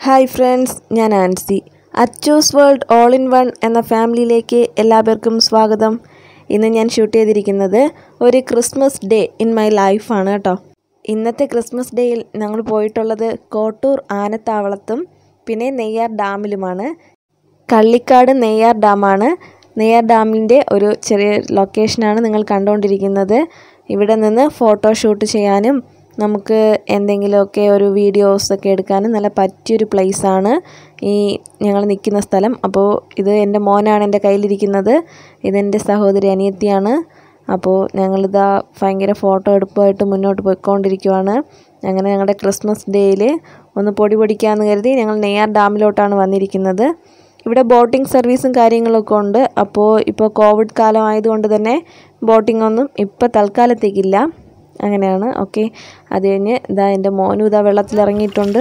Hi friends ഞാൻ Ancy Achoos world all in one എന്ന ഫാമിലിയിലേക്ക് എല്ലാവർക്കും സ്വാഗതം ഇന്ന് ഞാൻ ഷൂട്ട് ചെയ്തിരിക്കുന്നത് ഒരു ക്രിസ്മസ് ഡേ ഇൻ മൈ ലൈഫാണ് കേട്ടോ ഇന്നത്തെ ക്രിസ്മസ് ഡേയിൽ ഞങ്ങൾ പോയിട്ടുള്ളത് കോട്ടൂർ ആനത്താവളത്തും പിന്നെ നെയ്യാർ ഡാമിലുമാണ് കള്ളിക്കാട് നെയ്യാർ ഡാമാണ് നെയ്യാർ ഡാമിൻ്റെ ഒരു ചെറിയ ലൊക്കേഷനാണ് നിങ്ങൾ കണ്ടുകൊണ്ടിരിക്കുന്നത് ഇവിടെ നിന്ന് ഫോട്ടോ ഷൂട്ട് ചെയ്യാനും നമുക്ക് എന്തെങ്കിലുമൊക്കെ ഒരു വീഡിയോസൊക്കെ എടുക്കാനും നല്ല പറ്റിയൊരു പ്ലേസാണ് ഈ ഞങ്ങൾ നിൽക്കുന്ന സ്ഥലം അപ്പോൾ ഇത് എൻ്റെ മോനാണ് എൻ്റെ കയ്യിലിരിക്കുന്നത് ഇതെൻ്റെ സഹോദരി അനിയത്തിയാണ് അപ്പോൾ ഞങ്ങളിതാ ഭയങ്കര ഫോട്ടോ എടുപ്പുമായിട്ട് മുന്നോട്ട് പോയിക്കൊണ്ടിരിക്കുവാണ് അങ്ങനെ ഞങ്ങളുടെ ക്രിസ്മസ് ഡേയിൽ ഒന്ന് പൊടി പൊടിക്കാമെന്ന് കരുതി ഞങ്ങൾ നെയ്യാർ ഡാമിലോട്ടാണ് വന്നിരിക്കുന്നത് ഇവിടെ ബോട്ടിംഗ് സർവീസും കാര്യങ്ങളൊക്കെ ഉണ്ട് അപ്പോൾ ഇപ്പോൾ കോവിഡ് കാലം ആയതുകൊണ്ട് തന്നെ ബോട്ടിംഗ് ഒന്നും ഇപ്പോൾ തൽക്കാലത്തേക്കില്ല അങ്ങനെയാണ് ഓക്കെ അത് കഴിഞ്ഞ് ഇതാ എൻ്റെ മോനും ഇതാ വെള്ളത്തിലിറങ്ങിയിട്ടുണ്ട്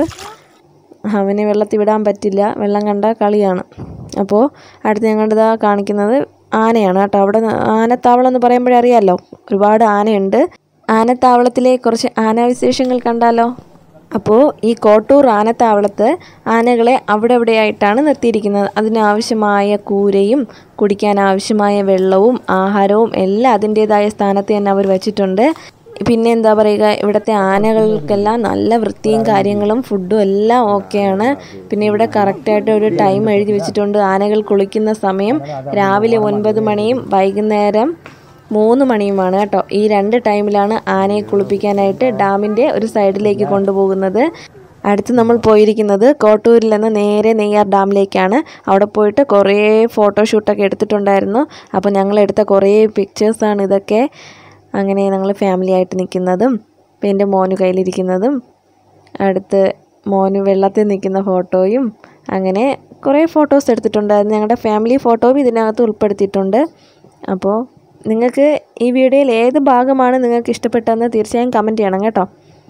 അവനെ വെള്ളത്തിൽ വിടാൻ പറ്റില്ല വെള്ളം കണ്ട കളിയാണ് അപ്പോൾ അടുത്ത് ഞങ്ങളുടെ ഇതാ കാണിക്കുന്നത് ആനയാണ് കേട്ടോ അവിടെ ആനത്താവളം എന്ന് പറയുമ്പോഴേ അറിയാമല്ലോ ഒരുപാട് ആനയുണ്ട് ആനത്താവളത്തിലെ കുറച്ച് ആനാവിശേഷങ്ങൾ കണ്ടാലോ അപ്പോൾ ഈ കോട്ടൂർ ആനത്താവളത്ത് ആനകളെ അവിടെ എവിടെയായിട്ടാണ് നിർത്തിയിരിക്കുന്നത് അതിനാവശ്യമായ കൂരയും കുടിക്കാൻ ആവശ്യമായ വെള്ളവും ആഹാരവും എല്ലാം അതിൻ്റേതായ സ്ഥാനത്ത് തന്നെ അവർ വെച്ചിട്ടുണ്ട് പിന്നെ എന്താ പറയുക ഇവിടുത്തെ ആനകൾക്കെല്ലാം നല്ല വൃത്തിയും കാര്യങ്ങളും ഫുഡും എല്ലാം ഓക്കെയാണ് പിന്നെ ഇവിടെ കറക്റ്റായിട്ട് ഒരു ടൈം എഴുതി വെച്ചിട്ടുണ്ട് ആനകൾ കുളിക്കുന്ന സമയം രാവിലെ ഒൻപത് മണിയും വൈകുന്നേരം മൂന്ന് മണിയുമാണ് കേട്ടോ ഈ രണ്ട് ടൈമിലാണ് ആനയെ കുളിപ്പിക്കാനായിട്ട് ഡാമിൻ്റെ ഒരു സൈഡിലേക്ക് കൊണ്ടുപോകുന്നത് അടുത്ത് നമ്മൾ പോയിരിക്കുന്നത് കോട്ടൂരിൽ നിന്ന് നേരെ നെയ്യാർ ഡാമിലേക്കാണ് അവിടെ പോയിട്ട് കുറേ ഫോട്ടോഷൂട്ടൊക്കെ എടുത്തിട്ടുണ്ടായിരുന്നു അപ്പോൾ ഞങ്ങൾ എടുത്ത കുറേ പിക്ചേഴ്സാണ് ഇതൊക്കെ അങ്ങനെ ഞങ്ങൾ ഫാമിലി ആയിട്ട് നിൽക്കുന്നതും ഇപ്പം എൻ്റെ മോന് കയ്യിലിരിക്കുന്നതും അടുത്ത് മോന് വെള്ളത്തിൽ നിൽക്കുന്ന ഫോട്ടോയും അങ്ങനെ കുറേ ഫോട്ടോസ് എടുത്തിട്ടുണ്ടായിരുന്നു ഞങ്ങളുടെ ഫാമിലി ഫോട്ടോയും ഇതിനകത്ത് ഉൾപ്പെടുത്തിയിട്ടുണ്ട് അപ്പോൾ നിങ്ങൾക്ക് ഈ വീഡിയോയിൽ ഏത് ഭാഗമാണ് നിങ്ങൾക്ക് ഇഷ്ടപ്പെട്ടതെന്ന് തീർച്ചയായും കമൻറ്റ് ചെയ്യണം കേട്ടോ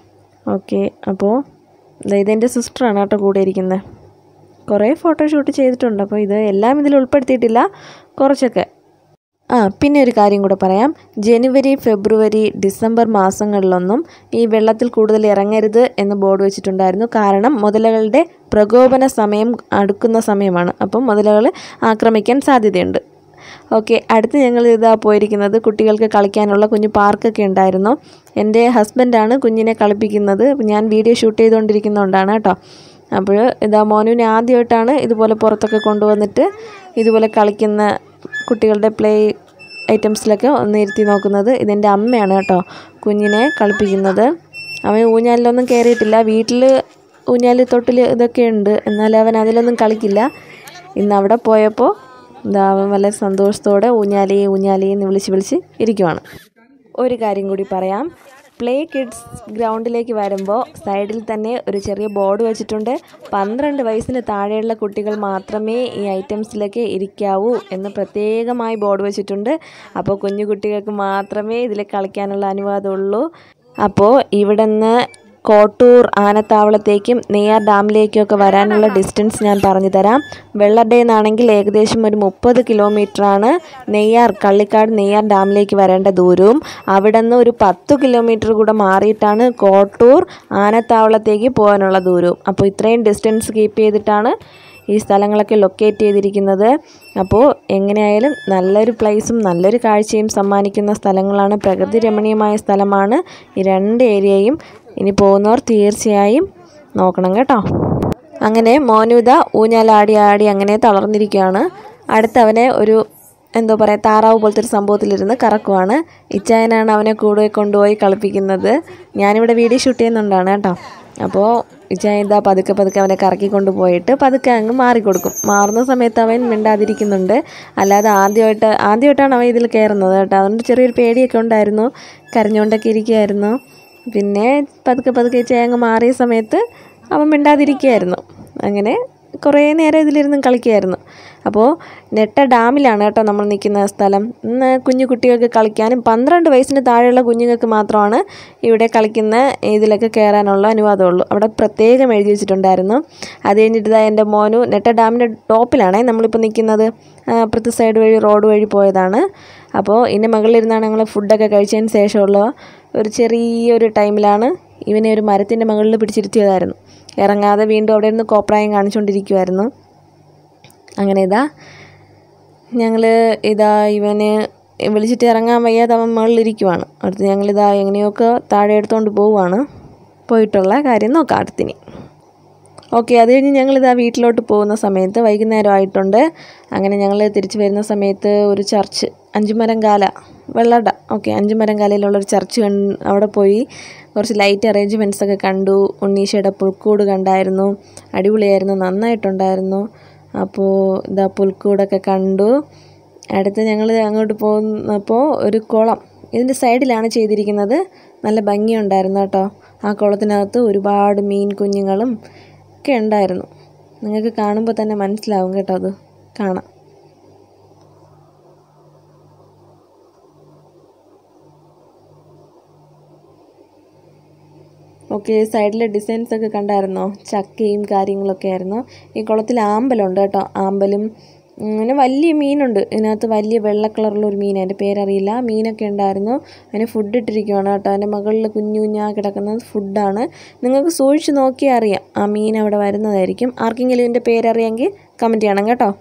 ഓക്കെ അപ്പോൾ ഇതെൻ്റെ സിസ്റ്ററാണ് കേട്ടോ കൂടെ ഇരിക്കുന്നത് കുറേ ഫോട്ടോഷൂട്ട് ചെയ്തിട്ടുണ്ട് അപ്പോൾ ഇത് എല്ലാം ഇതിൽ ഉൾപ്പെടുത്തിയിട്ടില്ല കുറച്ചൊക്കെ ആ പിന്നെ ഒരു കാര്യം കൂടെ പറയാം ജനുവരി ഫെബ്രുവരി ഡിസംബർ മാസങ്ങളിലൊന്നും ഈ വെള്ളത്തിൽ കൂടുതൽ ഇറങ്ങരുത് എന്ന് ബോർഡ് വെച്ചിട്ടുണ്ടായിരുന്നു കാരണം മുതലകളുടെ പ്രകോപന സമയം അടുക്കുന്ന സമയമാണ് അപ്പം മുതലകൾ ആക്രമിക്കാൻ സാധ്യതയുണ്ട് ഓക്കെ അടുത്ത് ഞങ്ങൾ ഇതാ പോയിരിക്കുന്നത് കുട്ടികൾക്ക് കളിക്കാനുള്ള കുഞ്ഞു പാർക്കൊക്കെ ഉണ്ടായിരുന്നു എൻ്റെ ഹസ്ബൻഡാണ് കുഞ്ഞിനെ കളിപ്പിക്കുന്നത് ഞാൻ വീഡിയോ ഷൂട്ട് ചെയ്തുകൊണ്ടിരിക്കുന്നതുകൊണ്ടാണ് കേട്ടോ അപ്പോൾ ഇതാ മോനുവിനെ ആദ്യമായിട്ടാണ് ഇതുപോലെ പുറത്തൊക്കെ കൊണ്ടുവന്നിട്ട് ഇതുപോലെ കളിക്കുന്ന കുട്ടികളുടെ പ്ലേ ഐറ്റംസിലൊക്കെ ഒന്ന് ഇരുത്തി നോക്കുന്നത് ഇതെൻ്റെ അമ്മയാണ് കേട്ടോ കുഞ്ഞിനെ കളിപ്പിക്കുന്നത് അവൻ ഊഞ്ഞാലിലൊന്നും കയറിയിട്ടില്ല വീട്ടിൽ ഊഞ്ഞാൽ തൊട്ടിൽ ഇതൊക്കെ ഉണ്ട് എന്നാൽ അവൻ അതിലൊന്നും കളിക്കില്ല ഇന്ന് അവിടെ പോയപ്പോൾ എന്താ അവൻ വളരെ സന്തോഷത്തോടെ ഊഞ്ഞാലേ ഊഞ്ഞാലേ എന്ന് വിളിച്ച് വിളിച്ച് ഇരിക്കുവാണ് ഒരു കാര്യം കൂടി പറയാം പ്ലേ കിഡ്സ് ഗ്രൗണ്ടിലേക്ക് വരുമ്പോൾ സൈഡിൽ തന്നെ ഒരു ചെറിയ ബോർഡ് വെച്ചിട്ടുണ്ട് പന്ത്രണ്ട് വയസ്സിന് താഴെയുള്ള കുട്ടികൾ മാത്രമേ ഈ ഐറ്റംസിലൊക്കെ ഇരിക്കാവൂ എന്ന് പ്രത്യേകമായി ബോർഡ് വെച്ചിട്ടുണ്ട് അപ്പോൾ കുഞ്ഞു കുട്ടികൾക്ക് മാത്രമേ ഇതിൽ കളിക്കാനുള്ള അനുവാദമുള്ളൂ അപ്പോൾ ഇവിടെ നിന്ന് കോട്ടൂർ ആനത്താവളത്തേക്കും നെയ്യാർ ഡാമിലേക്കും ഒക്കെ വരാനുള്ള ഡിസ്റ്റൻസ് ഞാൻ പറഞ്ഞു തരാം വെള്ളഡേ നിന്നാണെങ്കിൽ ഏകദേശം ഒരു മുപ്പത് കിലോമീറ്ററാണ് നെയ്യാർ കള്ളിക്കാട് നെയ്യാർ ഡാമിലേക്ക് വരേണ്ട ദൂരവും അവിടെ നിന്ന് ഒരു പത്ത് കിലോമീറ്റർ കൂടെ മാറിയിട്ടാണ് കോട്ടൂർ ആനത്താവളത്തേക്ക് പോകാനുള്ള ദൂരവും അപ്പോൾ ഇത്രയും ഡിസ്റ്റൻസ് കീപ്പ് ചെയ്തിട്ടാണ് ഈ സ്ഥലങ്ങളൊക്കെ ലൊക്കേറ്റ് ചെയ്തിരിക്കുന്നത് അപ്പോൾ എങ്ങനെയായാലും നല്ലൊരു പ്ലേസും നല്ലൊരു കാഴ്ചയും സമ്മാനിക്കുന്ന സ്ഥലങ്ങളാണ് പ്രകൃതി രമണീയമായ സ്ഥലമാണ് ഈ രണ്ട് ഏരിയയും ഇനി പോകുന്നവർ തീർച്ചയായും നോക്കണം കേട്ടോ അങ്ങനെ മോനുത ഊഞ്ഞാലാടി ആടി അങ്ങനെ തളർന്നിരിക്കുകയാണ് അടുത്തവനെ ഒരു എന്തോ പറയുക താറാവ് പോലത്തെ ഒരു സംഭവത്തിലിരുന്ന് കറക്കുവാണ് ഇച്ചായനാണ് അവനെ കൂടെ കൊണ്ടുപോയി കളിപ്പിക്കുന്നത് ഞാനിവിടെ വീഡിയോ ഷൂട്ട് ചെയ്യുന്നുണ്ടാണ് കേട്ടോ അപ്പോൾ ഇച്ചായൻ ഇതാ പതുക്കെ പതുക്കെ അവനെ കറക്കി കൊണ്ടുപോയിട്ട് പതുക്കെ അങ്ങ് മാറിക്കൊടുക്കും മാറുന്ന സമയത്ത് അവൻ മിണ്ടാതിരിക്കുന്നുണ്ട് അല്ലാതെ ആദ്യമായിട്ട് ആദ്യമായിട്ടാണ് അവൻ ഇതിൽ കയറുന്നത് കേട്ടോ അതുകൊണ്ട് ചെറിയൊരു പേടിയൊക്കെ ഉണ്ടായിരുന്നു കരഞ്ഞുകൊണ്ടൊക്കെ ഇരിക്കുകയായിരുന്നു പിന്നെ പതുക്കെ പതുക്കെ ഇച്ചായ അങ്ങ് മാറിയ സമയത്ത് അവൻ മിണ്ടാതിരിക്കുകയായിരുന്നു അങ്ങനെ കുറേ നേരം ഇതിലിരുന്ന് കളിക്കുമായിരുന്നു അപ്പോൾ നെട്ട ഡാമിലാണ് കേട്ടോ നമ്മൾ നിൽക്കുന്ന സ്ഥലം ഇന്ന് കുഞ്ഞു കുട്ടികൾക്ക് കളിക്കാനും പന്ത്രണ്ട് വയസ്സിന് താഴെയുള്ള കുഞ്ഞുങ്ങൾക്ക് മാത്രമാണ് ഇവിടെ കളിക്കുന്ന ഇതിലൊക്കെ കയറാനുള്ള അനുവാദമുള്ളൂ അവിടെ പ്രത്യേകം എഴുതി വെച്ചിട്ടുണ്ടായിരുന്നു അത് കഴിഞ്ഞിട്ട് ഇതാ എൻ്റെ മോനു നെട്ട ഡാമിൻ്റെ ടോപ്പിലാണേ നമ്മളിപ്പോൾ നിൽക്കുന്നത് അപ്പുറത്തെ സൈഡ് വഴി റോഡ് വഴി പോയതാണ് അപ്പോൾ ഇതിൻ്റെ മുകളിലിരുന്നാണ് ഞങ്ങൾ ഫുഡൊക്കെ കഴിച്ചതിന് ശേഷമുള്ള ഒരു ചെറിയൊരു ടൈമിലാണ് ഇവനെ ഒരു മരത്തിൻ്റെ മുകളിൽ പിടിച്ചിരുത്തിയതായിരുന്നു ഇറങ്ങാതെ വീണ്ടും അവിടെ നിന്ന് കോപ്രായം കാണിച്ചുകൊണ്ടിരിക്കുമായിരുന്നു അങ്ങനെ ഇതാ ഞങ്ങൾ ഇതാ ഇവന് വിളിച്ചിട്ട് ഇറങ്ങാൻ വയ്യാതെ അവൻ മുകളിലിരിക്കുവാണ് അടുത്ത് ഞങ്ങളിതാ എങ്ങനെയൊക്കെ താഴെ എടുത്തുകൊണ്ട് പോവുകയാണ് പോയിട്ടുള്ള കാര്യം നോക്കാം അടുത്തിനി ഓക്കെ അത് കഴിഞ്ഞ് ഞങ്ങളിതാ വീട്ടിലോട്ട് പോകുന്ന സമയത്ത് വൈകുന്നേരം ആയിട്ടുണ്ട് അങ്ങനെ ഞങ്ങൾ തിരിച്ചു വരുന്ന സമയത്ത് ഒരു ചർച്ച് അഞ്ചുമരം കാല വെള്ളട ഓക്കെ അഞ്ചുമരം കാലയിലുള്ളൊരു ചർച്ച് കണ്ട് അവിടെ പോയി കുറച്ച് ലൈറ്റ് അറേഞ്ച്മെൻറ്റ്സ് ഒക്കെ കണ്ടു ഉണ്ണീഷയുടെ പുൽക്കൂട് കണ്ടായിരുന്നു അടിപൊളിയായിരുന്നു നന്നായിട്ടുണ്ടായിരുന്നു അപ്പോൾ ഇതാ പുൽക്കൂടൊക്കെ കണ്ടു അടുത്ത് ഞങ്ങൾ അങ്ങോട്ട് പോകുന്നപ്പോൾ ഒരു കുളം ഇതിൻ്റെ സൈഡിലാണ് ചെയ്തിരിക്കുന്നത് നല്ല ഭംഗിയുണ്ടായിരുന്നു കേട്ടോ ആ കുളത്തിനകത്ത് ഒരുപാട് മീൻ കുഞ്ഞുങ്ങളും ഒക്കെ ഉണ്ടായിരുന്നു നിങ്ങൾക്ക് കാണുമ്പോൾ തന്നെ മനസ്സിലാവും കേട്ടോ അത് കാണാം ഓക്കെ സൈഡിലെ ഡിസൈൻസ് ഒക്കെ കണ്ടായിരുന്നോ ചക്കയും കാര്യങ്ങളൊക്കെ ആയിരുന്നു ഈ കുളത്തിൽ ആമ്പലുണ്ട് കേട്ടോ ആമ്പലും അങ്ങനെ വലിയ മീനുണ്ട് ഇതിനകത്ത് വലിയ വെള്ള കളറുള്ള ഒരു മീൻ അതിൻ്റെ പേരറിയില്ല മീനൊക്കെ ഉണ്ടായിരുന്നു അതിന് ഫുഡ് ഇട്ടിരിക്കുവാണ് കേട്ടോ അതിൻ്റെ മുകളിൽ കുഞ്ഞു കുഞ്ഞാ കിടക്കുന്നത് ഫുഡാണ് നിങ്ങൾക്ക് സൂക്ഷിച്ച് നോക്കിയാൽ അറിയാം ആ മീൻ അവിടെ വരുന്നതായിരിക്കും ആർക്കെങ്കിലും ഇതിൻ്റെ പേരറിയാമെങ്കിൽ കമൻറ്റ് ചെയ്യണം കേട്ടോ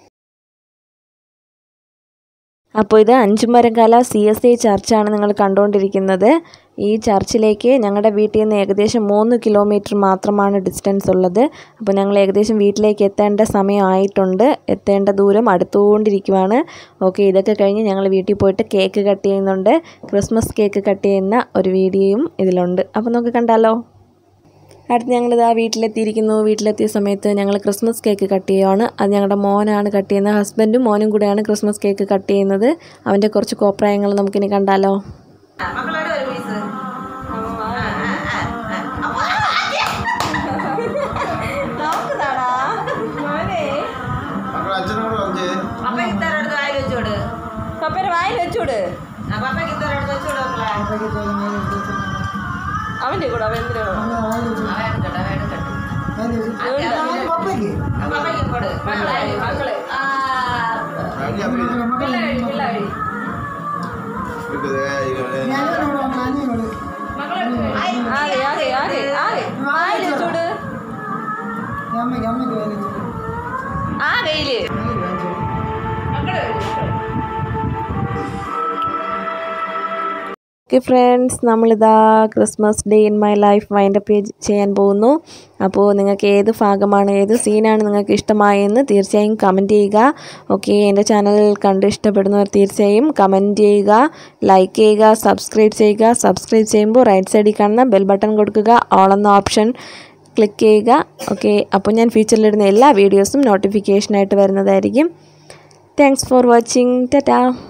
അപ്പോൾ ഇത് അഞ്ചുമരക്കാല സി എസ് ഐ ചർച്ചാണ് നിങ്ങൾ കണ്ടുകൊണ്ടിരിക്കുന്നത് ഈ ചർച്ചിലേക്ക് ഞങ്ങളുടെ വീട്ടിൽ നിന്ന് ഏകദേശം മൂന്ന് കിലോമീറ്റർ മാത്രമാണ് ഡിസ്റ്റൻസ് ഉള്ളത് അപ്പോൾ ഞങ്ങൾ ഏകദേശം വീട്ടിലേക്ക് എത്തേണ്ട സമയമായിട്ടുണ്ട് എത്തേണ്ട ദൂരം അടുത്തുകൊണ്ടിരിക്കുവാണ് ഓക്കെ ഇതൊക്കെ കഴിഞ്ഞ് ഞങ്ങൾ വീട്ടിൽ പോയിട്ട് കേക്ക് കട്ട് ചെയ്യുന്നുണ്ട് ക്രിസ്മസ് കേക്ക് കട്ട് ചെയ്യുന്ന ഒരു വീഡിയോയും ഇതിലുണ്ട് അപ്പോൾ നമുക്ക് കണ്ടാലോ അടുത്ത് ഞങ്ങളിതാ വീട്ടിലെത്തിയിരിക്കുന്നു വീട്ടിലെത്തിയ സമയത്ത് ഞങ്ങൾ ക്രിസ്മസ് കേക്ക് കട്ട് ചെയ്യുവാണ് അത് ഞങ്ങളുടെ മോനാണ് കട്ട് ചെയ്യുന്നത് ഹസ്ബൻഡും മോനും കൂടെയാണ് ക്രിസ്മസ് കേക്ക് കട്ട് ചെയ്യുന്നത് അവൻ്റെ കുറച്ച് കോപ്രായങ്ങൾ നമുക്കിനി കണ്ടാലോ മക്കളോട് ഒരു പീസ് മക്കൾ അച്ഛനോട് പറഞ്ഞേ പപ്പയ്ക്ക് ഇത്ര അടുത്ത് വായിൽ വെച്ചോട് പപ്പയുടെ വായിൽ വെച്ചൂട് ആ പപ്പയ്ക്ക് ഇത്ര അടുത്ത് വെച്ചോട് മക്കളെ അവൻ്റെ കൂടെ അവൻ എന്തിനാണോ അവൻ എടുക്കട്ടെ അവൻ എടുക്കട്ടെ പപ്പയ്ക്ക് ആ പപ്പയ്ക്ക് കൊടു മക്കളെ മക്കളെ ആ കഴിഞ്ഞ അപ്പഴേ പിള്ളേരി പിള്ളേരി ഇരിക്കുതേ, ഇരിക്കുതേ. ആകെ ആകെ ആകെ ആകെ വായിൽ വെച്ചൂട് ആ വെയില് മക്കളെ ഓക്കെ ഫ്രണ്ട്സ് നമ്മളിതാ Christmas day in my life wind up ചെയ്യാൻ പോകുന്നു അപ്പോൾ നിങ്ങൾക്ക് ഏത് ഭാഗമാണ് ഏത് സീനാണ് നിങ്ങൾക്ക് ഇഷ്ടമായെന്ന് തീർച്ചയായും കമൻറ്റ് ചെയ്യുക ഓക്കെ എൻ്റെ ചാനൽ കണ്ട് ഇഷ്ടപ്പെടുന്നവർ തീർച്ചയായും കമൻറ്റ് ചെയ്യുക ലൈക്ക് ചെയ്യുക സബ്സ്ക്രൈബ് ചെയ്യുക സബ്സ്ക്രൈബ് ചെയ്യുമ്പോൾ റൈറ്റ് സൈഡിൽ കാണുന്ന ബെൽ ബട്ടൺ കൊടുക്കുക ഓൾ എന്ന ഓപ്ഷൻ ക്ലിക്ക് ചെയ്യുക ഓക്കെ അപ്പോൾ ഞാൻ ഫ്യൂച്ചറിലിടുന്ന എല്ലാ വീഡിയോസും നോട്ടിഫിക്കേഷനായിട്ട് വരുന്നതായിരിക്കും താങ്ക്സ് ഫോർ വാച്ചിങ് ടാറ്റാ